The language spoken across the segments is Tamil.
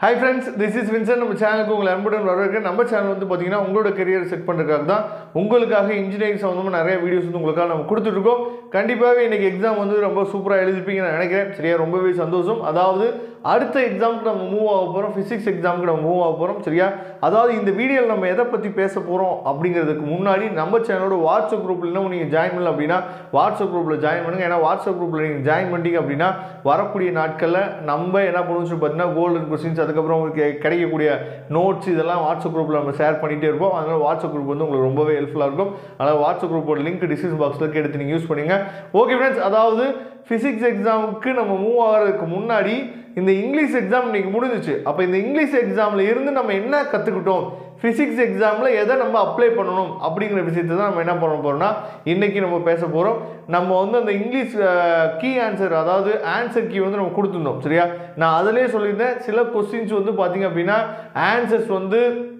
hi friends this is Vinson நம்ம சேனலுக்கு உங்களை அன்புடன் வரவேற்க நம்ம சேனல் வந்து பார்த்தீங்கன்னா உங்களோட கரியர் செட் பண்ணுறதுக்காக தான் உங்களுக்காக இன்ஜினியரிங் சம்மந்தமாக நிறைய வீடியோஸ் வந்து உங்களுக்காக நம்ம கொடுத்துட்ருக்கோம் கண்டிப்பாகவே இன்னைக்கு எக்ஸாம் வந்து ரொம்ப சூப்பராக எழுதிப்பீங்கன்னு நான் நினைக்கிறேன் சரியா ரொம்பவே சந்தோஷம் அதாவது அடுத்த எக்ஸாமுக்கு நம்ம மூவ் ஆக போகிறோம் ஃபிசிக்ஸ் எக்ஸாமுக்கு நம்ம மூவ் ஆக போகிறோம் சரியா அதாவது இந்த வீடியோவில் நம்ம எதை பற்றி பேச போகிறோம் அப்படிங்கிறதுக்கு முன்னாடி நம்ம சேனலோட வாட்ஸ்அப் குரூப்பில் இன்னும் நீங்கள் ஜாயின் பண்ணல அப்படின்னா வாட்ஸ்அப் குரூப்பில் ஜாயின் பண்ணுங்கள் ஏன்னா வாட்ஸ்அப் குரூப்பில் நீங்கள் ஜாயின் பண்ணிட்டீங்க அப்படின்னா வரக்கூடிய நாட்களில் நம்ம என்ன பண்ணுவோம் சொல்லி பார்த்தீங்கன்னா கோல்டன் கொஸ்டின்ஸ் அதுக்கப்புறம் உங்களுக்கு கிடைக்கக்கூடிய நோட்ஸ் இதெல்லாம் வாட்ஸ்அப் குரூப்பில் நம்ம ஷேர் பண்ணிகிட்டே இருப்போம் அதனால் வாட்ஸ்அப் குரூப் வந்து உங்களுக்கு ரொம்பவே ஹெல்ப்ஃபுல்லாக இருக்கும் அதனால் வாட்ஸ்அப் குரூப்போட லிங்க் டிஸ்கிரிப்ஷன் பாக்ஸில் எடுத்து நீங்கள் யூஸ் பண்ணுங்க ஓகே ஃப்ரெண்ட்ஸ் அதாவது ஃபிசிக்ஸ் எக்ஸாமுக்கு நம்ம மூவ் ஆகிறதுக்கு முன்னாடி இந்த இங்கிலீஷ் எக்ஸாம் இன்னைக்கு முடிஞ்சிச்சு அப்போ இந்த இங்கிலீஷ் எக்ஸாமில் இருந்து நம்ம என்ன கற்றுக்கிட்டோம் ஃபிசிக்ஸ் எக்ஸாமில் எதை நம்ம அப்ளை பண்ணணும் அப்படிங்கிற விஷயத்தை தான் நம்ம என்ன பண்ண போகிறோம்னா இன்றைக்கி நம்ம பேச போகிறோம் நம்ம வந்து அந்த இங்கிலீஷ் கீ ஆன்சர் அதாவது ஆன்சர் கீ வந்து நம்ம கொடுத்துருந்தோம் சரியா நான் அதிலே சொல்லியிருந்தேன் சில கொஸ்டின்ஸ் வந்து பார்த்தீங்க அப்படின்னா ஆன்சர்ஸ் வந்து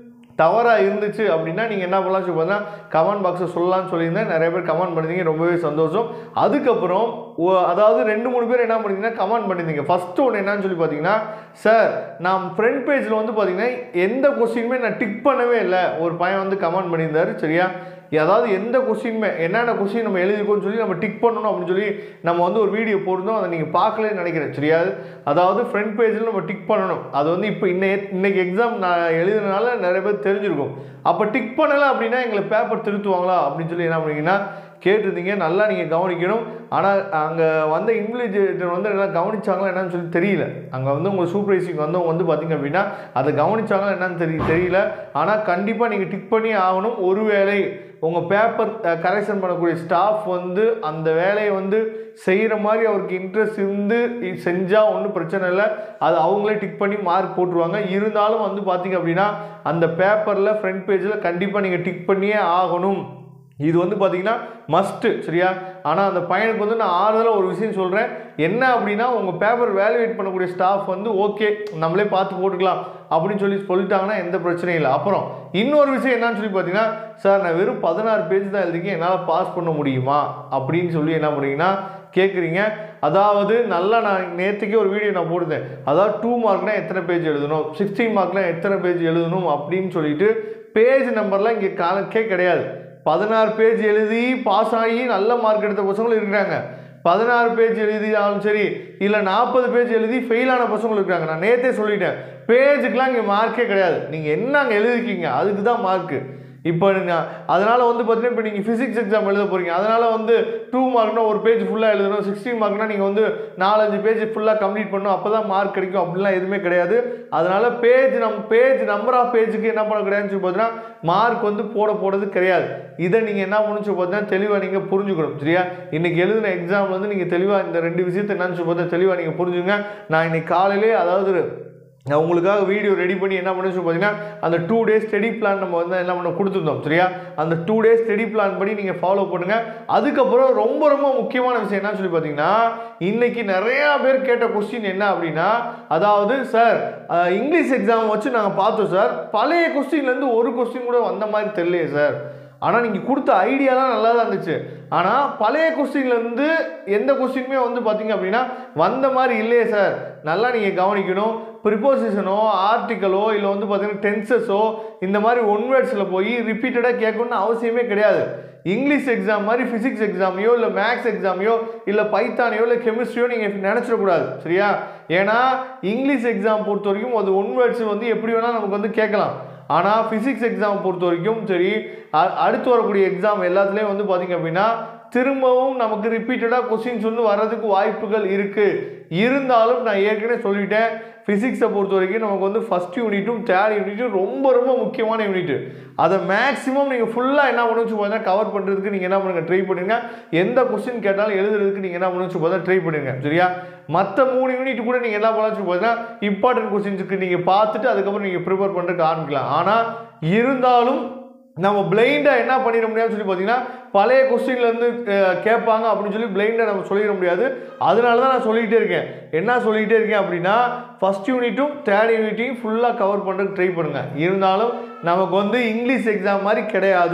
தவறாக இருந்துச்சு அப்படின்னா நீங்கள் என்ன பண்ணலாம் சொல்லி பார்த்தா கமெண்ட் பாக்ஸை சொல்லலாம்னு சொல்லியிருந்தேன் நிறைய பேர் கமெண்ட் பண்ணியிருந்தீங்க ரொம்பவே சந்தோஷம் அதுக்கப்புறம் ஒ- அதாவது ரெண்டு மூணு பேர் என்ன பண்ணிங்கன்னா கமெண்ட் பண்ணியிருந்தீங்க ஃபஸ்ட்டு ஒன்று என்னன்னு சொல்லி பார்த்தீங்கன்னா சார் நான் ஃப்ரண்ட் பேஜில் வந்து பார்த்தீங்கன்னா எந்த கொஸ்டினுமே நான் டிக் பண்ணவே இல்லை ஒரு பையன் வந்து கமெண்ட் பண்ணியிருந்தாரு சரியா அதாவது எந்த கொஸ்டினுமே என்னென்ன கொஸ்டின் நம்ம எழுதிருக்கோம்னு சொல்லி நம்ம டிக் பண்ணணும் அப்படின்னு சொல்லி நம்ம வந்து ஒரு வீடியோ போட்டிருந்தோம் அதை நீங்கள் பார்க்கலன்னு நினைக்கிறேன் சரியா அதாவது ஃப்ரண்ட் பேஜில் நம்ம டிக் பண்ணணும் அது வந்து இப்போ இன்னை இன்னைக்கு எக்ஸாம் நான் எழுதுனதுனால நிறைய பேர் தெரிஞ்சிருக்கும் அப்போ டிக் பண்ணலை அப்படின்னா எங்களை பேப்பர் திருத்துவாங்களா அப்படின்னு சொல்லி என்ன பண்ணீங்கன்னா கேட்டிருந்தீங்க நல்லா நீங்கள் கவனிக்கணும் ஆனால் அங்கே வந்த இன்விஜிலேட்டர் வந்து எல்லாம் கவனிச்சாங்களா என்னன்னு சொல்லி தெரியல அங்கே வந்து உங்கள் சூப்பர்வைசிங் வந்தவங்க வந்து பார்த்தீங்க அப்படின்னா அதை கவனிச்சாங்களா என்னன்னு தெரிய தெரியல ஆனால் கண்டிப்பாக நீங்கள் டிக் பண்ணி ஆகணும் ஒருவேளை உங்கள் பேப்பர் கரெக்ஷன் பண்ணக்கூடிய ஸ்டாஃப் வந்து அந்த வேலையை வந்து செய்கிற மாதிரி அவருக்கு இன்ட்ரெஸ்ட் இருந்து செஞ்சால் ஒன்றும் பிரச்சனை இல்லை அது அவங்களே டிக் பண்ணி மார்க் போட்டுருவாங்க இருந்தாலும் வந்து பார்த்தீங்க அப்படின்னா அந்த பேப்பரில் ஃப்ரண்ட் பேஜில் கண்டிப்பாக நீங்கள் டிக் பண்ணியே ஆகணும் இது வந்து பார்த்தீங்கன்னா மஸ்ட்டு சரியா ஆனால் அந்த பையனுக்கு வந்து நான் ஆறுதலாக ஒரு விஷயம் சொல்கிறேன் என்ன அப்படின்னா உங்கள் பேப்பர் வேல்யூவேட் பண்ணக்கூடிய ஸ்டாஃப் வந்து ஓகே நம்மளே பார்த்து போட்டுக்கலாம் அப்படின்னு சொல்லி சொல்லிட்டாங்கன்னா எந்த பிரச்சனையும் இல்லை அப்புறம் இன்னொரு விஷயம் என்னன்னு சொல்லி பார்த்தீங்கன்னா சார் நான் வெறும் பதினாறு பேஜ் தான் எழுதிக்கேன் என்னால் பாஸ் பண்ண முடியுமா அப்படின்னு சொல்லி என்ன பண்ணுறீங்கன்னா கேட்குறீங்க அதாவது நல்லா நான் நேற்றுக்கே ஒரு வீடியோ நான் போட்டிருந்தேன் அதாவது டூ மார்க்னா எத்தனை பேஜ் எழுதணும் சிக்ஸ்டீன் மார்க்னா எத்தனை பேஜ் எழுதணும் அப்படின்னு சொல்லிட்டு பேஜ் நம்பர்லாம் இங்கே கணக்கே கிடையாது பதினாறு பேஜ் எழுதி பாஸ் ஆகி நல்ல மார்க் எடுத்த பசங்களும் இருக்கிறாங்க பதினாறு பேஜ் எழுதினாலும் சரி இல்லை நாற்பது பேஜ் எழுதி ஃபெயிலான பசங்களும் இருக்கிறாங்க நான் நேற்றே சொல்லிட்டேன் பேஜுக்கெலாம் இங்கே மார்க்கே கிடையாது நீங்கள் என்ன அங்கே எழுதிருக்கீங்க அதுக்கு தான் மார்க்கு இப்போ நீங்கள் அதனால் வந்து பார்த்தீங்கன்னா இப்போ நீங்கள் ஃபிசிக்ஸ் எக்ஸாம் எழுத போகிறீங்க அதனால் வந்து டூ மார்க்னா ஒரு பேஜ் ஃபுல்லாக எழுதணும் சிக்ஸ்டீன் மார்க்னா நீங்கள் வந்து நாலஞ்சு பேஜ் ஃபுல்லாக கம்ப்ளீட் பண்ணணும் அப்போ தான் மார்க் கிடைக்கும் அப்படிலாம் எதுவுமே கிடையாது அதனால் பேஜ் நம் பேஜ் நம்பர் ஆஃப் பேஜுக்கு என்ன பண்ண கிடையாதுன்னு சொல்லி பார்த்தீங்கன்னா மார்க் வந்து போட போடுறது கிடையாது இதை நீங்கள் என்ன பண்ணணும் சொல்லி பார்த்தீங்கன்னா தெளிவாக நீங்கள் புரிஞ்சுக்கணும் சரியா இன்றைக்கி எழுதின எக்ஸாம் வந்து நீங்கள் தெளிவாக இந்த ரெண்டு விஷயத்தை என்னன்னு சொல்லி பார்த்தா தெளிவாக நீங்கள் புரிஞ்சுங்க நான் இன்னைக்கு காலையிலே அதாவது நான் உங்களுக்காக வீடியோ ரெடி பண்ணி என்ன பண்ணி சொல்லி பார்த்தீங்கன்னா அந்த டூ டேஸ் ஸ்டடி பிளான் நம்ம வந்து என்ன பண்ண கொடுத்துருந்தோம் சரியா அந்த டூ டேஸ் ஸ்டடி பிளான் படி நீங்கள் ஃபாலோ பண்ணுங்க அதுக்கப்புறம் ரொம்ப ரொம்ப முக்கியமான விஷயம் என்ன சொல்லி பார்த்தீங்கன்னா இன்னைக்கு நிறையா பேர் கேட்ட கொஸ்டின் என்ன அப்படின்னா அதாவது சார் அஹ், இங்கிலீஷ் எக்ஸாம் வச்சு நாங்கள் பார்த்தோம் சார் பழைய கொஸ்டின்லேருந்து ஒரு கொஸ்டின் கூட வந்த மாதிரி தெரியலையே சார் ஆனால் நீங்கள் கொடுத்த ஐடியாலாம் நல்லா தான் இருந்துச்சு ஆனால் பழைய கொஸ்டின்லேருந்து எந்த கொஸ்டினுமே வந்து பார்த்தீங்க அப்படின்னா வந்த மாதிரி இல்லையே சார் நல்லா நீங்கள் கவனிக்கணும் ப்ரிப்போசிஷனோ ஆர்டிக்கலோ இல்லை வந்து பார்த்தீங்கன்னா டென்சஸோ இந்த மாதிரி ஒன் வேர்ட்ஸில் போய் ரிப்பீட்டடாக கேட்கணும்னு அவசியமே கிடையாது இங்கிலீஷ் எக்ஸாம் மாதிரி ஃபிசிக்ஸ் எக்ஸாமையோ இல்லை மேக்ஸ் எக்ஸாமையோ இல்லை பைத்தானையோ இல்லை கெமிஸ்ட்ரியோ நீங்கள் நினச்சிடக்கூடாது சரியா ஏன்னா இங்கிலீஷ் எக்ஸாம் பொறுத்த வரைக்கும் அது ஒன் வேர்ட்ஸ் வந்து எப்படி வேணால் நமக்கு வந்து கேட்கலாம் ஆனால் ஃபிசிக்ஸ் எக்ஸாம் பொறுத்த வரைக்கும் சரி அ- அடுத்து வரக்கூடிய எக்ஸாம் எல்லாத்துலேயும் வந்து பார்த்தீங்க அப்படின்னா திரும்பவும் நமக்கு ரிப்பீட்டடாக கொஸ்டின்ஸ் வந்து வர்றதுக்கு வாய்ப்புகள் இருக்குது இருந்தாலும் நான் ஏற்கனவே சொல்லிட்டேன் ஃபிசிக்ஸை பொறுத்த வரைக்கும் நமக்கு வந்து ஃபஸ்ட் யூனிட்டும் தேர்ட் யூனிட்டும் ரொம்ப ரொம்ப முக்கியமான யூனிட் அதை மேக்ஸிமம் நீங்கள் ஃபுல்லாக என்ன பண்ணுச்சு பார்த்தீங்கன்னா கவர் பண்ணுறதுக்கு நீங்கள் என்ன பண்ணுங்க ட்ரை பண்ணுங்க எந்த கொஸ்டின் கேட்டாலும் எழுதுறதுக்கு நீங்கள் என்ன பண்ணுச்சு பார்த்தா ட்ரை பண்ணுங்க சரியா மற்ற மூணு யூனிட் கூட நீங்கள் என்ன பண்ணலாம் பார்த்தீங்கன்னா இம்பார்ட்டன்ட் கொஸ்டின்ஸுக்கு நீங்கள் பார்த்துட்டு அதுக்கப்புறம் நீங்கள் ப்ரிப்பேர் பண்ணுறதுக்கு ஆரம்பிக்கலாம் ஆனால் இருந்தாலும் நம்ம பிளைண்டாக என்ன பண்ணிட முடியாதுன்னு சொல்லி பார்த்தீங்கன்னா பழைய கொஸ்டின்லேருந்து கேட்பாங்க அப்படின்னு சொல்லி பிளைண்டாக நம்ம சொல்லிட முடியாது அதனால தான் நான் சொல்லிக்கிட்டே இருக்கேன் என்ன சொல்லிக்கிட்டே இருக்கேன் அப்படின்னா ஃபஸ்ட் யூனிட்டும் தேர்ட் யூனிட்டையும் ஃபுல்லாக கவர் பண்ணுறதுக்கு ட்ரை பண்ணுங்கள் இருந்தாலும் நமக்கு வந்து இங்கிலீஷ் எக்ஸாம் மாதிரி கிடையாது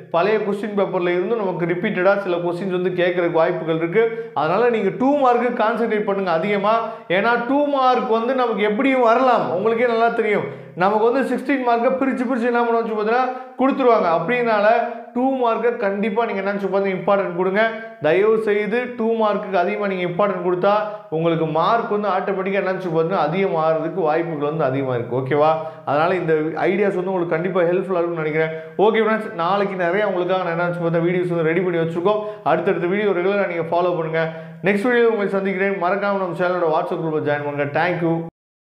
பழைய கொஸ்டின் பேப்பரில் இருந்தும் நமக்கு ரிப்பீட்டடாக சில கொஸ்டின்ஸ் வந்து கேட்குறதுக்கு வாய்ப்புகள் இருக்குது அதனால் நீங்கள் டூ மார்க்கு கான்சென்ட்ரேட் பண்ணுங்கள் அதிகமாக ஏன்னா டூ மார்க் வந்து நமக்கு எப்படியும் வரலாம் உங்களுக்கே நல்லா தெரியும் நமக்கு வந்து சிக்ஸ்டீன் மார்க்கை பிரித்து பிரித்து என்ன பண்ண வச்சு பார்த்தீங்கன்னா கொடுத்துருவாங்க அப்படின்னால டூ மார்க்கை கண்டிப்பாக நீங்கள் என்ன பார்த்து இம்பார்ட்டன்ட் கொடுங்க தயவு செய்து டூ மார்க்குக்கு அதிகமாக நீங்கள் இம்பார்ட்டன்ட் கொடுத்தா உங்களுக்கு மார்க் வந்து ஆட்டோமேட்டிக்காக என்ன பார்த்தீங்கன்னா அதிகமாகிறதுக்கு வாய்ப்புகள் வந்து அதிகமாக இருக்குது ஓகேவா அதனால் இந்த ஐடியாஸ் வந்து உங்களுக்கு கண்டிப்பாக ஹெல்ப்ஃபுல்லாக இருக்கும்னு நினைக்கிறேன் ஓகே ஃப்ரெண்ட்ஸ் நாளைக்கு நிறைய உங்களுக்காக நான் என்ன பார்த்தா வீடியோஸ் வந்து ரெடி பண்ணி வச்சுருக்கோம் அடுத்தடுத்த வீடியோ ரெகுலராக நீங்கள் ஃபாலோ பண்ணுங்கள் நெக்ஸ்ட் வீடியோ உங்களை சந்திக்கிறேன் மறக்காமல் நம்ம சேனலோட வாட்ஸ்அப் குரூப்பில் ஜாயின் பண்ணுங்கள் தேங்க்யூ